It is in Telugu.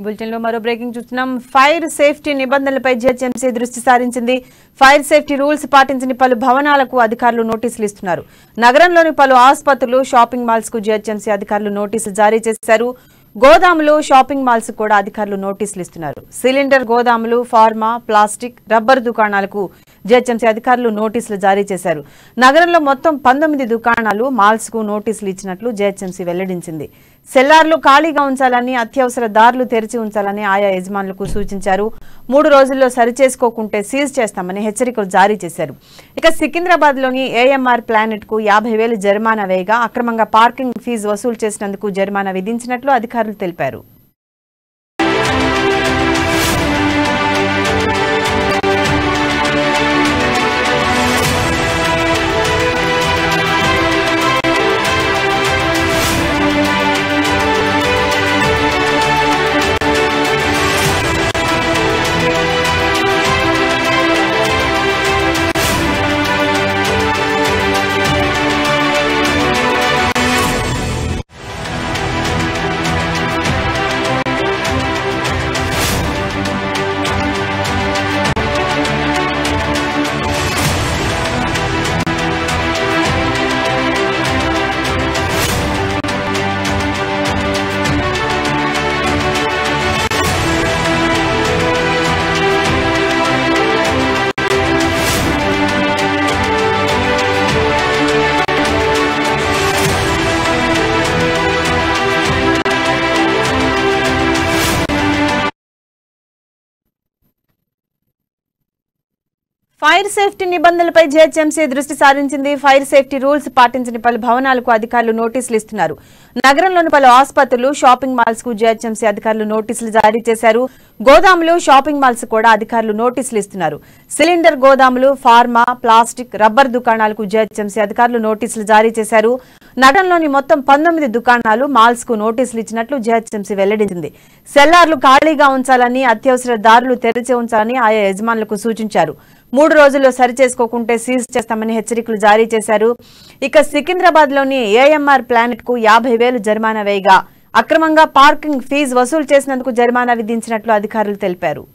బులెటిన్ లో మరో బ్రేకింగ్ చూస్తున్నాం ఫైర్ సేఫ్టీ నిబంధనలపై జిహెచ్ఎంసీ దృష్టి సారించింది ఫైర్ సేఫ్టీ రూల్స్ పాటించని పలు భవనాలకు అధికారులు నోటీసులు ఇస్తున్నారు నగరంలోని పలు ఆసుపత్రులు షాపింగ్ మాల్స్ కు జిహెచ్ఎంసీ అధికారులు నోటీసులు జారీ చేశారు గోదాములు షాపింగ్ మాల్స్ కూడా అధికారులు నోటీసులు ఇస్తున్నారు సిలిండర్ గోదాములు ఫార్మా ప్లాస్టిక్ రబ్బర్ దుకాణాలకు జిహెచ్ఎంసీ అధికారులు నోటీసులు జారీ చేశారు నగరంలో మొత్తం పంతొమ్మిది దుకాణాలు మాల్స్ కు నోటీసులు ఇచ్చినట్లు జిహెచ్ఎంసీ వెల్లడించింది సెల్లార్లు ఖాళీగా ఉంచాలని అత్యవసర దారులు తెరిచి ఉంచాలని ఆయా యజమానులకు సూచించారు మూడు రోజుల్లో సరిచేసుకోకుంటే సీజ్ చేస్తామని హెచ్చరికలు జారీ చేశారు ఇక సికింద్రాబాద్ లోని ఏఎంఆర్ ప్లానెట్ కు యాభై వేలు జరిమానా వేయగా అక్రమంగా పార్కింగ్ ఫీజు వసూలు చేసినందుకు జరిమానా విధించినట్లు అధికారులు తెలిపారు ఫైర్ సేఫ్టీ నిబంధనలపై జీహెచ్ఎంసీ దృష్టి సారించింది ఫైర్ సేఫ్టీ రూల్స్ పాటించని పలు భవనాలకు అధికారులు నోటీసులు ఇస్తున్నారు నగరంలోని పలు ఆసుపత్రులు షాపింగ్ మాల్స్ కు జీహెచ్ఎంసీ అధికారులు నోటీసులు జారీ చేశారు గోదాములు షాపింగ్ మాల్స్ కూడా అధికారులు నోటీసులు ఇస్తున్నారు సిలిండర్ గోదాములు ఫార్మా ప్లాస్టిక్ రబ్బర్ దుకాణాలకు జీహెచ్ఎంసీ అధికారులు నోటీసులు జారీ చేశారు నగరంలోని మొత్తం పంతొమ్మిది దుకాణాలు మాల్స్ కు నోటీసులు ఇచ్చినట్లు జీహెచ్ఎంసీ వెల్లడించింది సెల్లార్లు ఖాళీగా ఉంచాలని అత్యవసర దారులు తెరిచి ఉంచాలని ఆయా యజమానులకు సూచించారు మూడు రోజుల్లో సరిచేసుకోకుంటే సీజ్ చేస్తామని హెచ్చరికలు జారీ చేశారు ఇక సికింద్రాబాద్ లోని ఏఎంఆర్ ప్లానెట్ కు యాభై వేలు జరిమానా వేయగా అక్రమంగా పార్కింగ్ ఫీజు వసూలు చేసినందుకు జరిమానా విధించినట్లు అధికారులు తెలిపారు